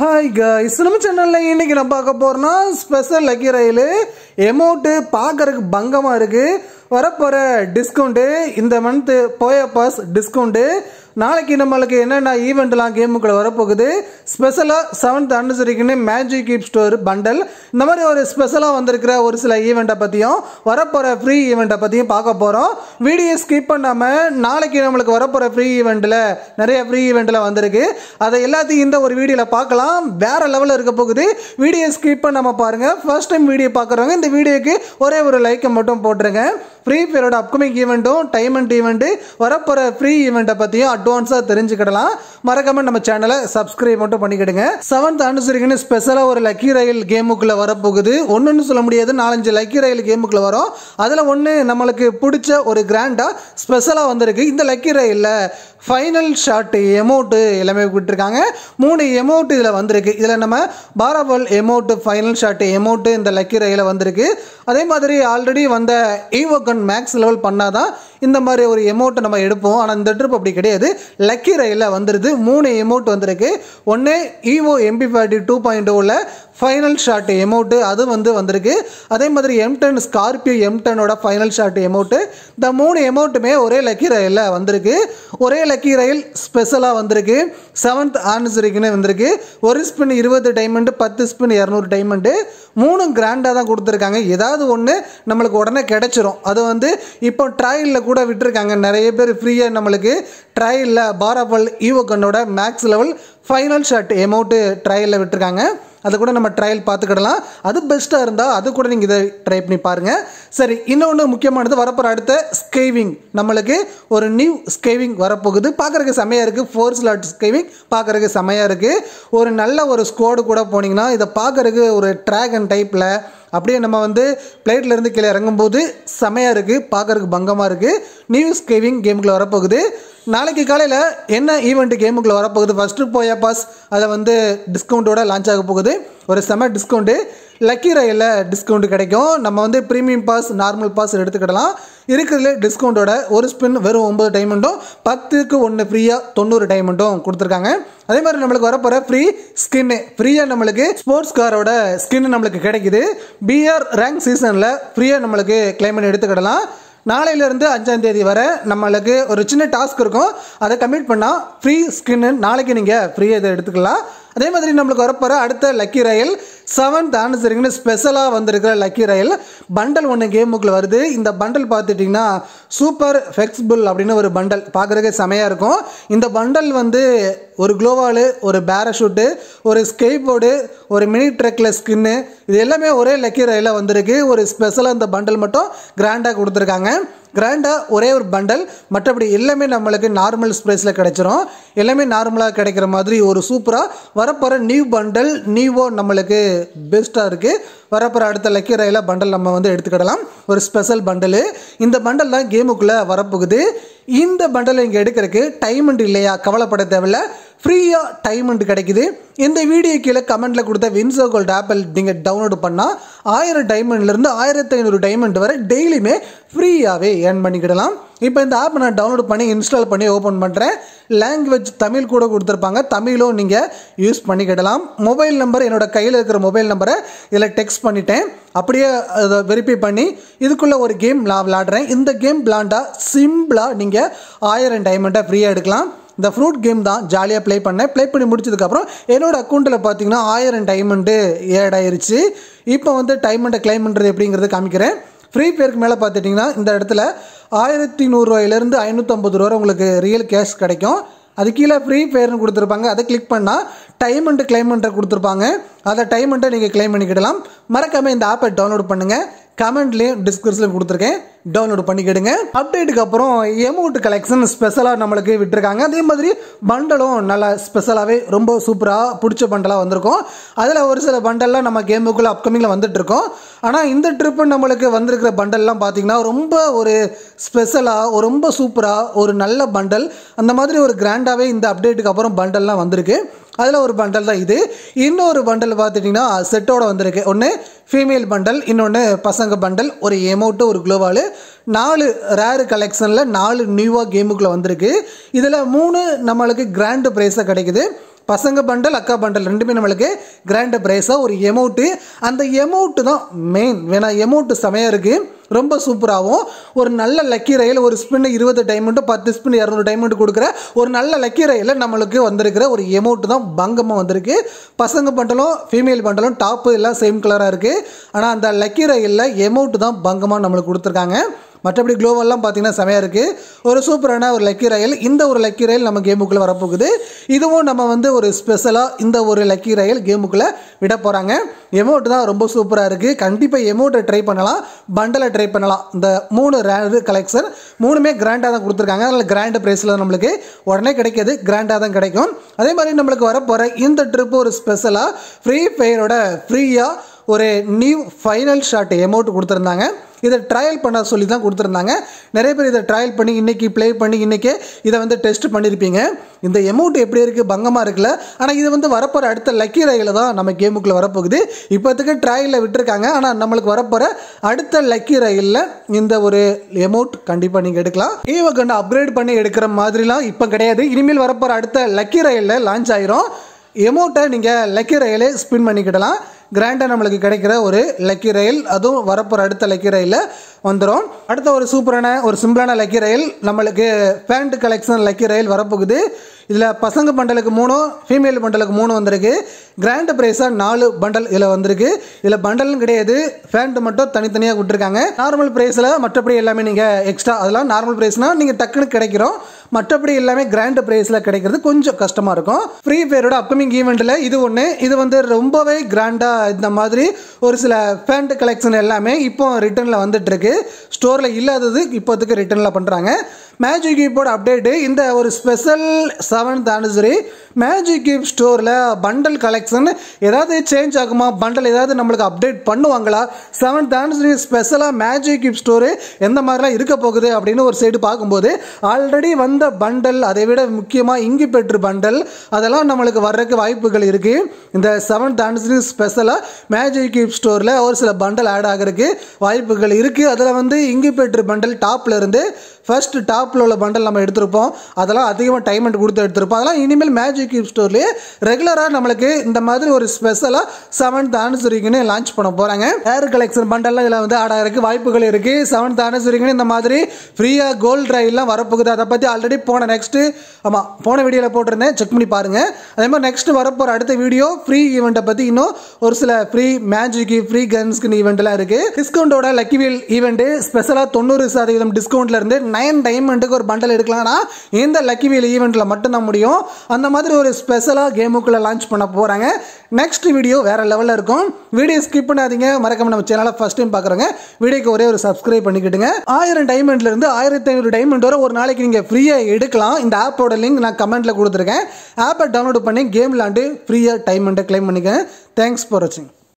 hi guys நம்ம சேனலில் இன்னைக்கு நான் பார்க்க போகிறோம்னா ஸ்பெஷல் லக்கி ரயில் எமௌண்ட்டு பார்க்கறதுக்கு பங்கமாக இருக்குது வரப்போகிற டிஸ்கவுண்ட்டு இந்த மந்த்து போய பாஸ் டிஸ்கவுண்ட்டு நாளைக்கு நம்மளுக்கு என்னென்ன ஈவெண்ட்லாம் கேமுக்குள்ள வரப்போகுது ஸ்பெஷலாக செவன்த் அனிவர்சரிக்குன்னு மேஜிக் கீப் ஸ்டோர் பண்டல் இந்த மாதிரி ஒரு ஸ்பெஷலாக வந்திருக்கிற ஒரு சில ஈவெண்ட்டை பற்றியும் வரப்போகிற ஃப்ரீ ஈவெண்ட்டை பற்றியும் பார்க்க போகிறோம் வீடியோ ஸ்கிப் பண்ணாமல் நாளைக்கு நம்மளுக்கு வரப்போகிற ஃப்ரீ ஈவெண்ட்டில் நிறைய ஃப்ரீ ஈவெண்ட்டில் வந்திருக்கு அதை எல்லாத்தையும் இந்த ஒரு வீடியோவில் பார்க்கலாம் வேற லெவலில் இருக்க போகுது வீடியோ ஸ்கிப் பண்ணாமல் பாருங்கள் ஃபர்ஸ்ட் டைம் வீடியோ பார்க்குறவங்க இந்த வீடியோக்கு ஒரே ஒரு லைக்கை மட்டும் போட்டுருங்க ஃப்ரீ ஃபயரோட அப்கமிங் ஈவெண்ட்டும் டைம் அண்ட் ஈவெண்ட்டு வரப்போகிற ஃப்ரீ ஈவெண்ட்டை பற்றியும் அட்வான்ஸாக தெரிஞ்சுக்கிடலாம் மறக்காம நம்ம சேனலை சப்ஸ்கிரைப் மட்டும் பண்ணிக்கிடுங்க செவன்த் அனுசரிக்குன்னு ஸ்பெஷலாக ஒரு லக்கி ரயில் கேமுக்குள்ளே வரப்போகுது ஒன்றுன்னு சொல்ல முடியாது நாலஞ்சு லக்கி ரயில் கேமுக்குள்ளே வரும் அதில் ஒன்று நம்மளுக்கு பிடிச்ச ஒரு கிராண்டாக ஸ்பெஷலாக வந்திருக்கு இந்த லக்கி ரயிலில் ஃபைனல் ஷாட் எமௌண்ட்டு எல்லாமே விட்டுருக்காங்க மூணு எமௌண்ட் இதில் வந்திருக்கு இதில் நம்ம Parafal emote final shot emote இந்த லக்கி ரயிலில் வந்திருக்கு அதே மாதிரி ஆல்ரெடி வந்த ஈவோகன் மேக்ஸ் லெவல் பண்ணாதான் இந்த மாதிரி ஒரு எமௌண்ட்டை நம்ம எடுப்போம் ஆனால் இந்த ட்ரிப் அப்படி கிடையாது லக்கி ரயிலில் வந்துடுது மூணு எமௌண்ட் வந்திருக்கு ஒன்று Evo MP forty two point ஓவில் ஃபைனல் ஷாட் எமௌண்ட்டு அது வந்து வந்திருக்கு அதே மாதிரி எம் டென் ஸ்கார்பியோ எம் டென்னோட ஃபைனல் ஷாட் எமௌண்ட்டு இந்த மூணு எமௌண்ட்டுமே ஒரே லக்கி ரயிலில் வந்திருக்கு ஒரே லக்கி ரயில் ஸ்பெஷலாக வந்திருக்கு செவன்த் ஆனிவர்சரிக்குன்னு வந்திருக்கு ஒரு ஸ்பின் இருபது டைமண்டு பத்து ஸ்பின் இரநூறு டைமண்டு மூணும் கிராண்டாக தான் கொடுத்துருக்காங்க ஏதாவது ஒன்று நம்மளுக்கு உடனே கிடைச்சிரும் அது வந்து இப்போ ட்ரையலில் கூட விட்டுருக்காங்க நிறைய பேர் ஃப்ரீயாக நம்மளுக்கு ட்ரையலில் பாராபல் ஈவோகன்னோட max level final shot emote ட்ரையலில் விட்டுருக்காங்க அது கூட நம்ம ட்ரையல் பார்த்துக்கிடலாம் அது பெஸ்ட்டாக இருந்தால் அது கூட நீங்கள் இதை ட்ரை பண்ணி பாருங்கள் சரி இன்னொன்று முக்கியமானது வரப்போகிற அடுத்த ஸ்கேவிங் நம்மளுக்கு ஒரு நியூ ஸ்கேவிங் வரப்போகுது பார்க்குறதுக்கு செமையாக இருக்குது ஃபோர் ஸ்லாட் ஸ்கேவிங் பார்க்குறதுக்கு செமையாக இருக்குது ஒரு நல்ல ஒரு ஸ்குவாடு கூட போனீங்கன்னா இதை பார்க்குறதுக்கு ஒரு ட்ராகன் டைப்பில் அப்படியே நம்ம வந்து பிளேட்லேருந்து கீழே இறங்கும்போது செமையாக இருக்குது பார்க்குறதுக்கு பங்கமாக இருக்குது நியூ ஸ்கேவிங் கேமுக்குள்ளே வரப்போகுது நாளைக்கு காலையில் என்ன ஈவெண்ட் கேமுக்குள்ளே வரப்போகுது ஃபஸ்ட்டு போயா பாஸ் அதில் வந்து டிஸ்கவுண்ட்டோட லான்ச் ஆக போகுது ஒரு செம டிஸ்கவுண்ட்டு லக்கி ரயிலில் டிஸ்கவுண்ட் கிடைக்கும் நம்ம வந்து ப்ரீமியம் பாஸ் நார்மல் பாஸ் எடுத்துக்கிடலாம் இருக்கிறதுல டிஸ்கவுண்ட்டோட ஒரு ஸ்பின் வெறும் ஒம்பது டைமண்டும் பத்துக்கு ஒன்று ஃப்ரீயாக தொண்ணூறு டைமண்டும் கொடுத்துருக்காங்க அதே மாதிரி நம்மளுக்கு வரப்போகிற ஃப்ரீ ஸ்கின்னு ஃப்ரீயாக நம்மளுக்கு ஸ்போர்ட்ஸ் காரோட ஸ்கின் நம்மளுக்கு கிடைக்குது பிஆர் ரேங்க் சீசனில் ஃப்ரீயாக நம்மளுக்கு கிளைம் பண்ணி எடுத்துக்கிடலாம் நாளையிலேருந்து அஞ்சாம் தேதி வரை நம்மளுக்கு ஒரு சின்ன டாஸ்க் இருக்கும் அதை கம்ப்ளீட் பண்ணால் ஃப்ரீ ஸ்கின்னு நாளைக்கு நீங்கள் ஃப்ரீயாக இதை எடுத்துக்கலாம் அதே மாதிரி நம்மளுக்கு வரப்போகிற அடுத்த லக்கி ரயில் செவன்த் ஆனிவர்சரிக்குன்னு ஸ்பெஷலாக வந்திருக்கிற லக்கி ரயில் பண்டல் ஒன்று கேமுக்குள்ள வருது இந்த பண்டல் பார்த்துட்டிங்கன்னா சூப்பர் ஃப்ளெக்சிபிள் அப்படின்னு ஒரு பண்டல் பார்க்குறதுக்கு செமையாக இருக்கும் இந்த பண்டல் வந்து ஒரு க்ளோவாலு ஒரு பேரஷூட்டு ஒரு ஸ்கேட் போர்டு ஒரு மினி ட்ரெக்கில் ஸ்கின்னு இது எல்லாமே ஒரே லக்கி ரயிலில் வந்திருக்கு ஒரு ஸ்பெஷலாக இந்த பண்டல் மட்டும் கிராண்டாக கொடுத்துருக்காங்க கிராண்டாக ஒரே ஒரு பண்டல் மற்றபடி எல்லாமே நம்மளுக்கு நார்மல் ஸ்ப்ரைஸில் கிடைச்சிரும் எல்லாமே நார்மலாக கிடைக்கிற மாதிரி ஒரு சூப்பராக வரப்போகிற நியூ பண்டல் நியூவோ நம்மளுக்கு பெஸ்ட்டாக இருக்குது வரப்போகிற அடுத்த லக்கி ரயில பண்டல் நம்ம வந்து எடுத்துக்கிடலாம் ஒரு ஸ்பெஷல் பண்டலு இந்த பண்டல் தான் கேமுக்குள்ளே வரப்போகுது இந்த பண்டலை இங்கே எடுக்கிறதுக்கு டைமண்ட் இல்லையா கவலைப்பட தேவையில்ல ஃப்ரீயாக டைமண்ட் கிடைக்குது இந்த வீடியோ கீழே கமெண்ட்டில் கொடுத்த வின்சோ கோல்ட் ஆப்பிள் நீங்கள் டவுன்லோட் பண்ணால் ஆயிரம் டைமண்ட்லேருந்து ஆயிரத்தி ஐநூறு டைமண்ட் வரை டெய்லியுமே ஃப்ரீயாகவே ஏர்ன் பண்ணிக்கிடலாம் இப்போ இந்த ஆப் நான் டவுன்லோட் பண்ணி இன்ஸ்டால் பண்ணி ஓப்பன் பண்ணுறேன் லாங்குவேஜ் தமிழ் கூட கொடுத்துருப்பாங்க தமிழும் நீங்கள் யூஸ் பண்ணிக்கிடலாம் மொபைல் நம்பர் என்னோட கையில் இருக்கிற மொபைல் நம்பரை இதில் டெக்ஸ்ட் பண்ணிட்டேன் அப்படியே அதை வெரிஃபை பண்ணி இதுக்குள்ளே ஒரு கேம் நான் விளாடுறேன் இந்த கேம் விளாண்டா சிம்பிளாக நீங்கள் ஆயிரம் டைமண்ட்டை ஃப்ரீயாக எடுக்கலாம் இந்த ஃப்ரூட் கேம் தான் ஜாலியாக ப்ளே பண்ணேன் ப்ளே பண்ணி முடிச்சதுக்கப்புறம் என்னோட அக்கௌண்ட்டில் பார்த்தீங்கன்னா ஆயிரம் டைமண்ட்டு ஏட் ஆயிருச்சு இப்போ வந்து டைமண்ட்டை கிளைம் பண்ணுறது எப்படிங்கிறது காமிக்கிறேன் ஃப்ரீ ஃபயருக்கு மேலே பார்த்துட்டிங்கன்னா இந்த இடத்துல ஆயிரத்தி நூறுரூவாயிலேருந்து ஐநூற்றம்பது ரூபா உங்களுக்கு ரியல் கேஷ் கிடைக்கும் அது கீழே ஃப்ரீ ஃபயர்னு கொடுத்துருப்பாங்க அதை கிளிக் பண்ணால் டைமண்ட் கிளைமண்ட்டை கொடுத்துருப்பாங்க அதை டைமண்ட்டை நீங்கள் கிளைம் பண்ணிக்கிடலாம் மறக்காமல் இந்த ஆப்பை டவுன்லோட் பண்ணுங்கள் கமெண்ட்லேயும் டிஸ்கிரிப்ஷனில் கொடுத்துருக்கேன் டவுன்லோட் பண்ணிக்கிடுங்க அப்டேட்டுக்கு அப்புறம் எமௌண்ட் கலெக்ஷன் ஸ்பெஷலாக நம்மளுக்கு விட்டுருக்காங்க அதே மாதிரி பண்டலும் நல்லா ஸ்பெஷலாகவே ரொம்ப சூப்பராக பிடிச்ச பண்டலாக வந்திருக்கும் அதில் ஒரு சில பண்டல்லாம் நம்ம கேமுக்குள்ளே அப்கமிங்கில் வந்துட்டு இருக்கோம் ஆனால் இந்த ட்ரிப்பு நம்மளுக்கு வந்திருக்கிற பண்டல்லாம் பார்த்தீங்கன்னா ரொம்ப ஒரு ஸ்பெஷலாக ரொம்ப சூப்பராக ஒரு நல்ல பண்டல் அந்த மாதிரி ஒரு கிராண்டாகவே இந்த அப்டேட்டுக்கு அப்புறம் பண்டல்லாம் வந்திருக்கு அதில் ஒரு பண்டல் தான் இது இன்னொரு பண்டல் பார்த்துட்டிங்கன்னா செட்டோட வந்திருக்கு ஒன்று ஃபீமேல் பண்டல் இன்னொன்று பசங்க பண்டல் ஒரு எமௌண்ட்டு ஒரு குளோவாலு நாலு ரேரு கலெக்ஷனில் நாலு நியூவாக கேமுக்குள்ளே வந்திருக்கு இதில் மூணு நம்மளுக்கு கிராண்டு ப்ரைஸாக கிடைக்குது பசங்க பண்டல் அக்கா பண்டல் ரெண்டுமே நம்மளுக்கு கிராண்ட் ப்ரைஸாக ஒரு எமௌண்ட்டு அந்த எமௌண்ட்டு தான் மெயின் வேணா எமௌண்ட்டு செமையாக இருக்குது ரொம்ப சூப்பராகவும் ஒரு நல்ல லக்கி ரயில் ஒரு ஸ்பின் இருபது டைமண்டு பத்து ஸ்பின் இரநூறு டைமண்டு கொடுக்குற ஒரு நல்ல லக்கி ரயிலில் நம்மளுக்கு வந்திருக்கிற ஒரு எமௌண்ட் தான் பங்கமாக வந்திருக்கு பசங்க பண்டலும் ஃபீமேல் பண்டலும் டாப்பு எல்லாம் சேம் கலராக இருக்குது ஆனால் அந்த லக்கி ரயிலில் எமௌண்ட் தான் பங்கமாக நம்மளுக்கு கொடுத்துருக்காங்க மற்றபடி குளோவெல்லாம் பார்த்தீங்கன்னா செமையாக இருக்குது ஒரு சூப்பரான ஒரு லக்கி ரயில் இந்த ஒரு லக்கி ரயில் நம்ம கேமுக்குள்ளே வரப்போகுது இதுவும் நம்ம வந்து ஒரு ஸ்பெஷலாக இந்த ஒரு லக்கி ரயில் கேமுக்குள்ளே விட போகிறாங்க எமௌண்ட் தான் ரொம்ப சூப்பராக இருக்குது கண்டிப்பாக எமௌண்ட்டை ட்ரை பண்ணலாம் பண்டலை ட்ரை பண்ணலாம் இந்த மூணு ரேரு கலெக்ஷன் மூணுமே கிராண்டாக தான் கொடுத்துருக்காங்க அதில் கிராண்ட் ப்ரைஸில் நம்மளுக்கு உடனே கிடைக்கிது கிராண்டாக தான் கிடைக்கும் அதே மாதிரி நம்மளுக்கு வரப்போகிற இந்த ட்ரிப்பு ஒரு ஸ்பெஷலாக ஃப்ரீ ஃபயரோட ஃப்ரீயாக ஒரு நியூ ஃபைனல் ஷாட் எமௌண்ட் கொடுத்துருந்தாங்க இதை ட்ரையல் பண்ண சொல்லி தான் கொடுத்துருந்தாங்க நிறைய பேர் இதை ட்ரையல் பண்ணி இன்றைக்கி ப்ளே பண்ணி இன்றைக்கே இதை வந்து டெஸ்ட் பண்ணியிருப்பீங்க இந்த எமௌண்ட் எப்படி இருக்குது பங்கமாக இருக்குல்ல ஆனால் இது வந்து வரப்போகிற அடுத்த லக்கி ரயில தான் நம்ம கேமுக்குள்ளே வரப்போகுது இப்போத்துக்கு ட்ரையலில் விட்டுருக்காங்க ஆனால் நம்மளுக்கு வரப்போகிற அடுத்த லக்கி ரயிலில் இந்த ஒரு எமௌண்ட் கண்டிப்பாக நீங்கள் எடுக்கலாம் ஈவ கண்டு அப்கிரேட் பண்ணி எடுக்கிற மாதிரிலாம் இப்போ கிடையாது இனிமேல் வரப்போகிற அடுத்த லக்கி ரயிலில் லான்ச் ஆயிரும் எமௌண்ட்டை நீங்கள் லக்கி ரயிலே ஸ்பின் பண்ணிக்கிடலாம் கிராண்டாக நம்மளுக்கு கிடைக்கிற ஒரு லக்கி ரயில் அதுவும் வரப்போகிற அடுத்த லக்கி ரயிலில் வந்துடும் அடுத்த ஒரு சூப்பரான ஒரு சிம்பிளான லக்கி ரயில் நம்மளுக்கு பேண்ட் கலெக்ஷன் லக்கி ரயில் வரப்போகுது இதில் பசங்க பண்டலுக்கு மூணும் ஃபீமேல் பண்டலுக்கு மூணு வந்திருக்கு கிராண்ட் ப்ரைஸாக நாலு பண்டல் இதில் வந்திருக்கு இதில் பண்டலும் கிடையாது ஃபேண்ட் மட்டும் தனித்தனியாக விட்டுருக்காங்க நார்மல் ப்ரைஸில் மற்றபடி எல்லாமே நீங்கள் எக்ஸ்ட்ரா அதெல்லாம் நார்மல் ப்ரைஸ்னால் நீங்கள் டக்குன்னு கிடைக்கிறோம் மற்றபடி எல்லாமே கிராண்ட் ப்ரைஸில் கிடைக்கிறது கொஞ்சம் கஷ்டமாக இருக்கும் ஃப்ரீ ஃபயரோட அப்கமிங் ஈவெண்ட்டில் இது ஒன்று இது வந்து ரொம்பவே கிராண்டாக இந்த மாதிரி ஒரு சில பேண்ட் கலெக்ஷன் எல்லாமே இப்போ ரிட்டர்னில் வந்துட்டு இருக்கு ஸ்டோரில் இல்லாதது இப்போதுக்கு ரிட்டர்னில் பண்ணுறாங்க மேஜிக் கீப்போட அப்டேட்டு இந்த ஒரு special seventh anniversary magic cube ஸ்டோரில் பண்டல் கலெக்ஷன் ஏதாவது சேஞ்ச் ஆகுமா பண்டல் ஏதாவது நம்மளுக்கு அப்டேட் பண்ணுவாங்களா செவன்த் ஆனிவர்சரி ஸ்பெஷலாக மேஜிக் கீப் ஸ்டோரு எந்த மாதிரிலாம் இருக்க போகுது அப்படின்னு ஒரு சைடு பார்க்கும்போது ஆல்ரெடி வந்த பண்டல் அதை விட முக்கியமாக இங்கி பெற்று பண்டல் அதெல்லாம் நம்மளுக்கு வர்றதுக்கு வாய்ப்புகள் இருக்குது இந்த செவன்த் ஆனிவர்சரி ஸ்பெஷலாக மேஜிக் கீப் ஸ்டோரில் ஒரு சில பண்டல் ஆட் ஆகிறதுக்கு வாய்ப்புகள் இருக்குது அதில் வந்து இங்கி பெற்று பண்டல் டாப்பில் இருந்து ஃபர்ஸ்ட் டாப்பில் உள்ள பண்டல் நம்ம எடுத்திருப்போம் அதெல்லாம் அதிகமாக டைமண்ட் கொடுத்து எடுத்திருப்போம் அதெல்லாம் இனிமேல் மேஜிக் கீப் ஸ்டோர்லேயே ரெகுலராக நம்மளுக்கு இந்த மாதிரி ஒரு ஸ்பெஷலாக செவன்த் ஆனிவர்சரிக்குன்னு லான்ச் பண்ண போகிறாங்க ஏர் கலெக்ஷன் பண்டல்லாம் இதில் வந்து ஆட் ஆகிறதுக்கு வாய்ப்புகள் இருக்குது செவன்த் ஆனிவர்சரிக்குன்னு இந்த மாதிரி ஃப்ரீயாக கோல்டு ட்ரைவ்லாம் வரப்போகுது அதை பற்றி ஆல்ரெடி போன நெக்ஸ்ட்டு ஆமாம் போன வீடியோவில் போட்டிருந்தேன் செக் பண்ணி பாருங்கள் அதே மாதிரி நெக்ஸ்ட் வரப்போகிற அடுத்த வீடியோ ஃப்ரீ ஈவெண்ட்டை பற்றி இன்னும் ஒரு சில ஃப்ரீ மேஜிக்கு ஃப்ரீ கன்ஸ்க்கு ஈவெண்ட்லாம் இருக்குது டிஸ்கவுண்டோட லக்கி வீல் ஈவெண்ட்டு ஸ்பெஷலாக தொண்ணூறு சதவீதம் டிஸ்கவுண்ட்ல இருந்து நைன் டைமண்டுக்கு ஒரு பண்டல் எடுக்கலாம்னா இந்த லக்கி வீல் ஈவெண்ட்டில் மட்டும்தான் முடியும் அந்த மாதிரி ஒரு ஸ்பெஷலாக கேமுக்குள்ளே லான்ச் பண்ண போகிறாங்க நெக்ஸ்ட் வீடியோ வேறு லெவலில் இருக்கும் வீடியோ ஸ்கிப் பண்ணாதீங்க மறக்காம நம்ம சேனலை ஃபஸ்ட் டைம் பார்க்குறோங்க வீடியோக்கு ஒரே ஒரு சப்ஸ்கிரைப் பண்ணிக்கிட்டுங்க ஆயிரம் டைமண்ட்லேருந்து ஆயிரத்தி ஐநூறு டைமண்ட் வரை ஒரு நாளைக்கு நீங்கள் ஃப்ரீயாக எடுக்கலாம் இந்த ஆப்போட லிங்க் நான் கமெண்ட்டில் கொடுத்துருக்கேன் ஆப்பை டவுன்லோட் பண்ணி கேம் விளாண்டு ஃப்ரீயாக டைமண்ட்டை கிளைம் பண்ணிக்கேன் தேங்க்ஸ் ஃபார் வாட்சிங்